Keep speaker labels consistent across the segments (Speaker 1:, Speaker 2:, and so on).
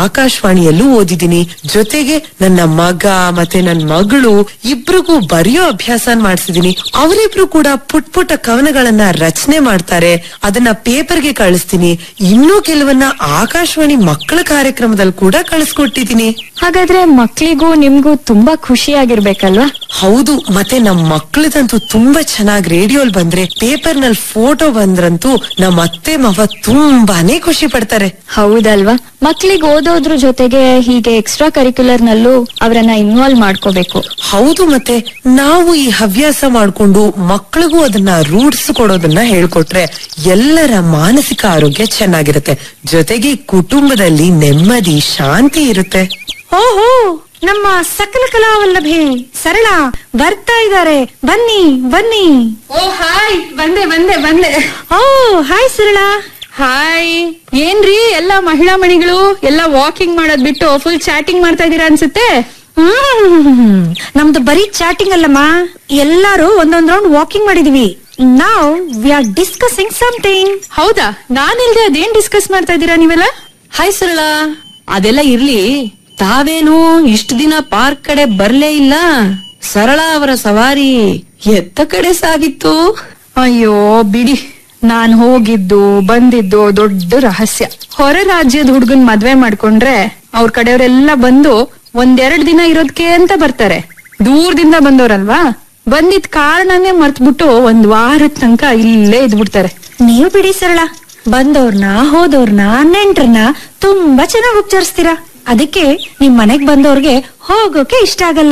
Speaker 1: ಆಕಾಶವಾಣಿಯಲ್ಲೂ ಓದಿದೀನಿ ಜೊತೆಗೆ ನನ್ನ ಮಗ ಮತ್ತೆ ನನ್ನ ಮಗಳು ಇಬ್ರಿಗೂ ಬರೆಯೋ ಅಭ್ಯಾಸ ಮಾಡಿಸಿದೀನಿ ಅವರಿಬ್ರು ಕೂಡ ಪುಟ್ ಪುಟ್ಟ ಕವನಗಳನ್ನ ರಚನೆ ಮಾಡ್ತಾರೆ ಅದನ್ನ ಪೇಪರ್ಗೆ ಕಳಿಸ್ತೀನಿ ಇನ್ನೂ ಕೆಲವನ್ನ ಆಕಾಶವಾಣಿ ಮಕ್ಕಳ ಕಾರ್ಯಕ್ರಮದಲ್ಲಿ ಕೂಡ ಕಳಿಸ್ಕೊಟ್ಟಿದೀನಿ
Speaker 2: ಹಾಗಾದ್ರೆ ಮಕ್ಳಿಗೂ ನಿಮ್ಗೂ ತುಂಬಾ ಖುಷಿಯಾಗಿರ್ಬೇಕಲ್ವಾ
Speaker 1: ಹೌದು ಮತ್ತೆ ನಮ್ ಮಕ್ಕಳದಂತೂ ತುಂಬಾ ಚೆನ್ನಾಗಿ ರೇಡಿಯೋಲ್ ಬಂದ್ರೆ ಪೇಪರ್ ನಲ್ಲಿ ಫೋಟೋ ಬಂದ್ರಂತೂ ನಮ್ಮ ಅತ್ತೆ ಮಾವ ತುಂಬಾನೇ ಖುಷಿ ಪಡ್ತಾರೆ
Speaker 2: ಹೌದಲ್ವಾ ಮಕ್ಳಿಗೆ ಓದೋದ್ರ ಜೊತೆಗೆ ಹೀಗೆ ಎಕ್ಸ್ಟ್ರಾ ಕರಿಕ್ಯುಲರ್ ನಲ್ಲೂ ಅವರನ್ನ ಇನ್ವಾಲ್ವ್ ಮಾಡ್ಕೋಬೇಕು
Speaker 1: ಹೌದು ಮತ್ತೆ ನಾವು ಈ ಹವ್ಯಾಸ ಮಾಡ್ಕೊಂಡು ಮಕ್ಕಳಿಗೂ ಅದನ್ನ ರೂಢಿಸಿ ಕೊಡೋದನ್ನ ಹೇಳ್ಕೊಟ್ರೆ ಎಲ್ಲರ ಮಾನಸಿಕ ಆರೋಗ್ಯ ಚೆನ್ನಾಗಿರುತ್ತೆ ಜೊತೆಗೆ ಕುಟುಂಬದಲ್ಲಿ ನೆಮ್ಮದಿ ಶಾಂತಿ ಇರುತ್ತೆ
Speaker 3: ಓಹೋ ನಮ್ಮ ಸಕಲ ಕಲಾವಲ್ಲಭೆ ಸರಳ ಬರ್ತಾ ಇದ್ದಾರೆ ಬನ್ನಿ ಬನ್ನಿ
Speaker 4: ಓ ಹಾಯ್ ಬಂದೆ ಬಂದೆ ಬಂದೆ
Speaker 3: ಓ ಹಾಯ್ ಸರಳ
Speaker 4: ಹಾಯ್ ಏನ್ರಿ ಎಲ್ಲ ಮಹಿಳಾ ಮಣಿಗಳು ಎಲ್ಲ ವಾಕಿಂಗ್ ಮಾಡೋದ್ ಬಿಟ್ಟು ಫುಲ್ ಚಾಟಿಂಗ್ ಮಾಡ್ತಾ ಇದೀರಾ ಅನ್ಸುತ್ತೆ
Speaker 3: ಹ್ಮ್ ನಮ್ದು ಬರೀ ಚಾಟಿಂಗ್ ಅಲ್ಲಮ್ಮ ಎಲ್ಲಾರು ಒಂದೊಂದ್ ರೌಂಡ್ ವಾಕಿಂಗ್ ಮಾಡಿದೀವಿ ನಾವ್ ವಿ ಆರ್ ಡಿಸ್ಕಸಿಂಗ್ ಸಮಥಿಂಗ್
Speaker 4: ಹೌದಾ ನಾನಿಲ್ದೆ ಅದೇನ್ ಡಿಸ್ಕಸ್ ಮಾಡ್ತಾ ಇದೀರಾ ನೀವೆಲ್ಲ
Speaker 5: ಹಾಯ್ ಸರಳ ಅದೆಲ್ಲ ಇರ್ಲಿ ತಾವೇನು ಇಷ್ಟು ದಿನ ಪಾರ್ಕ್ ಕಡೆ ಬರ್ಲೇ ಇಲ್ಲ ಸರಳ ಅವರ ಸವಾರಿ ಎತ್ತ ಕಡೆ ಸಾಗಿತ್ತು
Speaker 4: ಅಯ್ಯೋ ಬಿಡಿ ನಾನ್ ಹೋಗಿದ್ದು ಬಂದಿದ್ದು ದೊಡ್ಡ ರಹಸ್ಯ ಹೊರ ರಾಜ್ಯದ ಹುಡ್ಗನ್ ಮದ್ವೆ ಮಾಡ್ಕೊಂಡ್ರೆ ಅವ್ರ ಕಡೆಯವರೆಲ್ಲ ಬಂದು ಒಂದೆರಡ್ ದಿನ ಇರೋದಕ್ಕೆ ಅಂತ ಬರ್ತಾರೆ ದೂರದಿಂದ ಬಂದವ್ರಲ್ವಾ ಬಂದಿದ್ ಕಾರಣನೇ ಮರ್ತ್ಬಿಟ್ಟು ಒಂದ್ ವಾರದ ತನಕ ಇಲ್ಲೇ ಇದ್ಬಿಡ್ತಾರೆ
Speaker 3: ನೀವು ಬಿಡಿ ಸರಳ ಬಂದವ್ರನ್ನ ಹೋದವ್ರನ್ನ ನೆಂಟ್ರನ್ನ ತುಂಬಾ ಚೆನ್ನಾಗಿ ಉಪಚರಿಸ್ತೀರಾ ಅದಕ್ಕೆ ನಿಮ್ ಮನೆಗ್ ಬಂದವ್ರಿಗೆ ಹೋಗೋಕೆ ಇಷ್ಟ ಆಗಲ್ಲ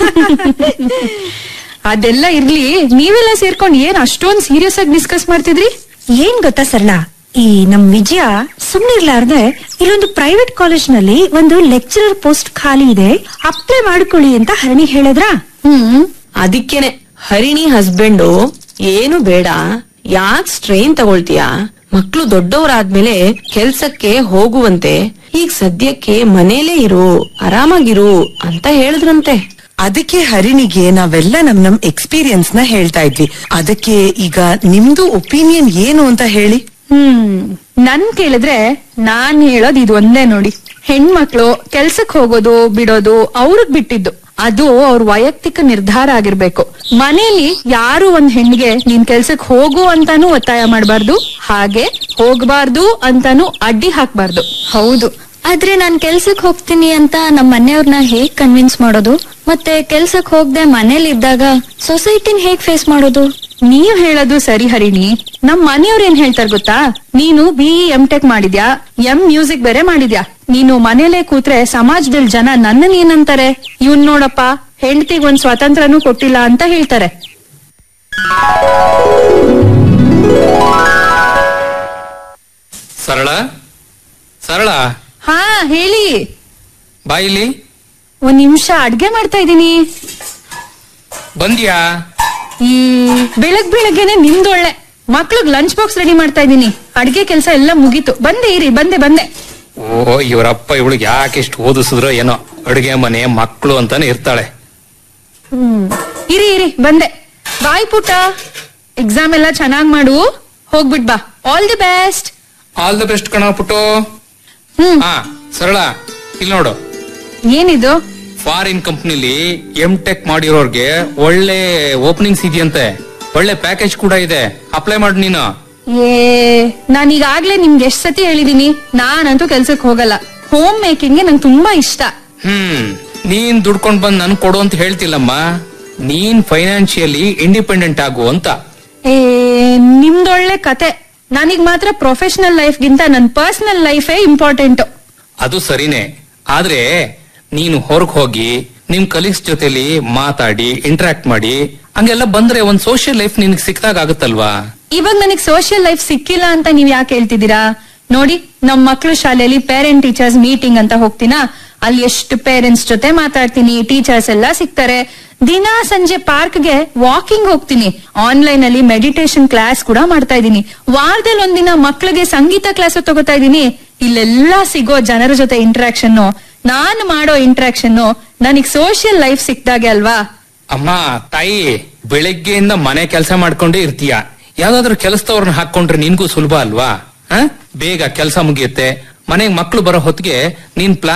Speaker 4: ಅದೆಲ್ಲ ಇರ್ಲಿ ನೀವೆಲ್ಲ ಸೇರ್ಕೊಂಡ್ ಏನ್ ಅಷ್ಟೊಂದ್ ಸೀರಿಯಸ್ ಆಗಿ ಡಿಸ್ಕಸ್ ಮಾಡ್ತಿದ್ರಿ
Speaker 3: ಏನ್ ಗೊತ್ತಾ ಸರಳ ಈ ನಮ್ ವಿಜಯ ಸುಮ್ನಿರ್ಲಾರ್ದೆ ಇಲ್ಲೊಂದು ಪ್ರೈವೇಟ್ ಕಾಲೇಜ್ ನಲ್ಲಿ ಒಂದು ಲೆಕ್ಚರರ್ ಪೋಸ್ಟ್ ಖಾಲಿ ಇದೆ ಅಪ್ಲೈ ಮಾಡ್ಕೊಳ್ಳಿ ಅಂತ ಹರಣಿ ಹೇಳಿದ್ರಾ
Speaker 5: ಹ್ಮ್ ಅದಕ್ಕೇನೆ ಹರಿಣಿ ಹಸ್ಬೆಂಡು ಏನು ಬೇಡ ಯಾಕ್ ಸ್ಟ್ರೈನ್ ತಗೊಳ್ತೀಯಾ ಮಕ್ಳು ದೊಡ್ಡವರಾದ್ಮೇಲೆ ಕೆಲ್ಸಕ್ಕೆ ಹೋಗುವಂತೆ ಈಗ ಸದ್ಯಕ್ಕೆ ಮನೇಲೇ ಇರು ಆರಾಮಾಗಿರು ಅಂತ ಹೇಳಿದ್ರಂತೆ
Speaker 1: ಅದಕ್ಕೆ ಹರಿಣಿಗೆ ನಾವೆಲ್ಲ ನಮ್ ನಮ್ ಎಕ್ಸ್ಪೀರಿಯನ್ಸ್ ನ ಹೇಳ್ತಾ ಇದ್ವಿ ಅದಕ್ಕೆ ಈಗ ನಿಮ್ದು ಒಪಿನಿಯನ್ ಏನು ಅಂತ ಹೇಳಿ
Speaker 4: ಹ್ಮ್ ನನ್ ಕೇಳಿದ್ರೆ ನಾನ್ ಹೇಳೋದ್ ಇದು ಒಂದೇ ನೋಡಿ ಹೆಣ್ಮಕ್ಳು ಕೆಲ್ಸಕ್ ಹೋಗೋದು ಬಿಡೋದು ಅವ್ರಿಗ್ ಬಿಟ್ಟಿದ್ದು ಅದು ಅವ್ರ ವೈಯಕ್ತಿಕ ನಿರ್ಧಾರ ಆಗಿರ್ಬೇಕು ಮನೇಲಿ ಯಾರು ಒಂದ್ ಹೆಣ್ಣಿಗೆ ನೀನ್ ಕೆಲ್ಸಕ್ ಹೋಗು ಅಂತಾನೂ ಒತ್ತಾಯ ಮಾಡ್ಬಾರ್ದು ಹಾಗೆ ಹೋಗ್ಬಾರ್ದು ಅಂತಾನೂ ಅಡ್ಡಿ ಹಾಕ್ಬಾರ್ದು
Speaker 2: ಹೌದು ಆದ್ರೆ ನಾನ್ ಕೆಲ್ಸಕ್ ಹೋಗ್ತೀನಿ ಅಂತ ನಮ್ ಮನೆಯವ್ರನ್ನ ಹೇಗ್ ಕನ್ವಿನ್ಸ್ ಮಾಡೋದು ಮತ್ತೆ ಕೆಲ್ಸಕ್ ಹೋಗದೆ ಮನೇಲಿ ಇದ್ದಾಗ ಸೊಸೈಟಿನ ಹೇಗ್ ಫೇಸ್ ಮಾಡೋದು
Speaker 4: ನೀವ್ ಹೇಳೋದು ಸರಿ ಹರಿಣಿ ನಮ್ ಮನೆಯವ್ರ ಏನ್ ಹೇಳ್ತಾರ ಗೊತ್ತಾ ನೀನು ಬಿ ಎಂ ಟೆಕ್ ಮಾಡಿದ್ಯಾ ಎಂ ಮ್ಯೂಸಿಕ್ ಬೇರೆ ಮಾಡಿದ್ಯಾ ನೀನು ಮನೇಲೆ ಕೂತ್ರೆ ಸಮಾಜದಲ್ಲಿ ಜನ ನನ್ನನ್ ಏನಂತಾರೆ ಇವ್ನ್ ನೋಡಪ್ಪ ಹೆಂಡತಿಗ್ ಒಂದ್ ಸ್ವಾತಂತ್ರ್ಯನೂ ಕೊಟ್ಟಿಲ್ಲ ಅಂತ ಹೇಳ್ತಾರೆ
Speaker 6: ಸರಳ ಸರಳ
Speaker 4: ಹಾ ಹೇಳಿ
Speaker 6: ಬಾಯಿಲಿ
Speaker 4: ಒಂದ್ ನಿಮಿಷ ಅಡ್ಗೆ ಮಾಡ್ತಾ ಇದೀನಿ
Speaker 6: ಬಂದ್ಯಾ
Speaker 4: ಈ ಬೆಳಗ್ ಬೆಳಗ್ಗೆನೆ ನಿಮ್ದೊಳ್ಳೆ ಮಕ್ಳಿಗ್ ಲಂಚ್ ಬಾಕ್ಸ್ ರೆಡಿ ಮಾಡ್ತಾ ಇದೀನಿ ಅಡ್ಗೆ ಕೆಲ್ಸ ಎಲ್ಲ ಮುಗೀತು ಬಂದೆ ಇರಿ ಬಂದೆ ಬಂದೆ
Speaker 6: ಓ ಇವರಪ್ಪ ಇವಳಿಗೆ ಯಾಕೆ ಇಷ್ಟು ಓದಿಸಿದ್ರೋ ಏನೋ ಅಡುಗೆ ಮನೆ ಮಕ್ಕಳು ಅಂತಾನೆ ಇರ್ತಾಳೆ
Speaker 4: ಹ್ಮ್ ಇರಿ ಇರಿ ಬಂದೆ ಬಾಯ್ ಪುಟ್ಟ ಎಕ್ಸಾಮ್ ಎಲ್ಲ ಚೆನ್ನಾಗ್ ಮಾಡು ಹೋಗ್ಬಿಟ್ ಬಾ all the best
Speaker 6: all the best ಕಣ ಪುಟ್ಟು
Speaker 4: ಹ್ಮ್
Speaker 6: ಹಾ ಸರಳ ಇಲ್ಲಿ ನೋಡು
Speaker 4: ಏನಿದು
Speaker 6: ಫಾರಿನ್ ಕಂಪ್ನಿಲಿ ಎಂ ಟೆಕ್ ಮಾಡಿರೋರ್ಗೆ ಒಳ್ಳೆ ಓಪನಿಂಗ್ಸ್ ಇದೆಯಂತೆ ಒಳ್ಳೆ ಪ್ಯಾಕೇಜ್ ಕೂಡ ಇದೆ ಅಪ್ಲೈ ಮಾಡು ನೀನು
Speaker 4: ಏ ನಾನೀಗಾಗ್ಲೇ ನಿಮ್ಗೆ ಎಷ್ಟ್ ಸತಿ ಹೇಳಿದೀನಿ ನಾನಂತೂ ಕೆಲ್ಸಕ್ ಹೋಗಲ್ಲ ಹೋಮ್ ಮೇಕಿಂಗ್ ನಂಗೆ ತುಂಬಾ ಇಷ್ಟ
Speaker 6: ಹ್ಮ್ ನೀನ್ ದುಡ್ಕೊಂಡ್ ಬಂದ್ ನನ್ ಕೊಡು ಅಂತ ಹೇಳ್ತಿಲ್ಲಮ್ಮ ನೀನ್ ಫೈನಾನ್ಷಿಯಲಿ ಇಂಡಿಪೆಂಡೆಂಟ್ ಆಗು ಅಂತ
Speaker 4: ಏ ನಿಮ್ದೊಳ್ಳೆ ಕತೆ ನನಗ್ ಮಾತ್ರ ಪ್ರೊಫೆಷನಲ್ ಲೈಫ್ಗಿಂತ ನನ್ ಪರ್ಸನಲ್ ಲೈಫೇ ಇಂಪಾರ್ಟೆಂಟ್
Speaker 6: ಅದು ಸರಿನೇ ಆದ್ರೆ ನೀನು ಹೊರಗ್ ಹೋಗಿ ನಿಮ್ ಕಲೀಗ್ಸ್ ಜೊತೆಲಿ ಮಾತಾಡಿ ಇಂಟರಾಕ್ಟ್ ಮಾಡಿ ಹಂಗೆಲ್ಲ ಬಂದ್ರೆ ಒಂದ್ ಸೋಷಿಯಲ್ ಲೈಫ್ ನಿನಗೆ ಸಿಕ್ದಾಗ ಆಗುತ್ತಲ್ವಾ
Speaker 4: ಇವಾಗ ನನಗ್ ಸೋಷಿಯಲ್ ಲೈಫ್ ಸಿಕ್ಕಿಲ್ಲ ಅಂತ ನೀವ್ ಯಾಕೆ ಹೇಳ್ತಿದ್ದೀರಾ ನೋಡಿ ನಮ್ ಮಕ್ಳು ಶಾಲೆಯಲ್ಲಿ ಪೇರೆಂಟ್ ಟೀಚರ್ಸ್ ಮೀಟಿಂಗ್ ಅಂತ ಹೋಗ್ತೀನಾ ಅಲ್ಲಿ ಎಷ್ಟು ಪೇರೆಂಟ್ಸ್ ಜೊತೆ ಮಾತಾಡ್ತೀನಿ ಟೀಚರ್ಸ್ ಎಲ್ಲ ಸಿಗ್ತಾರೆ ದಿನಾ ಸಂಜೆ ಪಾರ್ಕ್ಗೆ ವಾಕಿಂಗ್ ಹೋಗ್ತೀನಿ ಆನ್ಲೈನ್ ಅಲ್ಲಿ ಮೆಡಿಟೇಷನ್ ಕ್ಲಾಸ್ ಕೂಡ ಮಾಡ್ತಾ ಇದ್ದೀನಿ ವಾರದಲ್ಲಿ ಒಂದಿನ ಮಕ್ಳಿಗೆ ಸಂಗೀತ ಕ್ಲಾಸ್ ತಗೋತಾ ಇದ್ದೀನಿ ಇಲ್ಲೆಲ್ಲ ಸಿಗೋ ಜನರ ಜೊತೆ ಇಂಟ್ರಾಕ್ಷನ್ ನಾನು ಮಾಡೋ ಇಂಟ್ರಾಕ್ಷನ್ ನನಗ್ ಸೋಷಿಯಲ್ ಲೈಫ್ ಸಿಕ್ದಾಗೆ ಅಲ್ವಾ
Speaker 6: ಅಮ್ಮ ತಾಯಿ ಬೆಳಗ್ಗೆಯಿಂದ ಮನೆ ಕೆಲಸ ಮಾಡ್ಕೊಂಡೇ ಇರ್ತೀಯ ಯಾವ್ದಾದ್ರು ಕೆಲಸದವ್ರನ್ನ ಹಾಕೊಂಡ್ರೆ ನಿನ್ಗೂ ಸುಲಭ ಅಲ್ವಾ ಹ? ಬೇಗ ಕೆಲಸ ಮುಗಿಯುತ್ತೆ ಮನೆಗ್ ಮಕ್ಳು ಬರೋ ಹೊತ್ತಿಗೆ ನೀನ್ ಪ್ಲಾನ್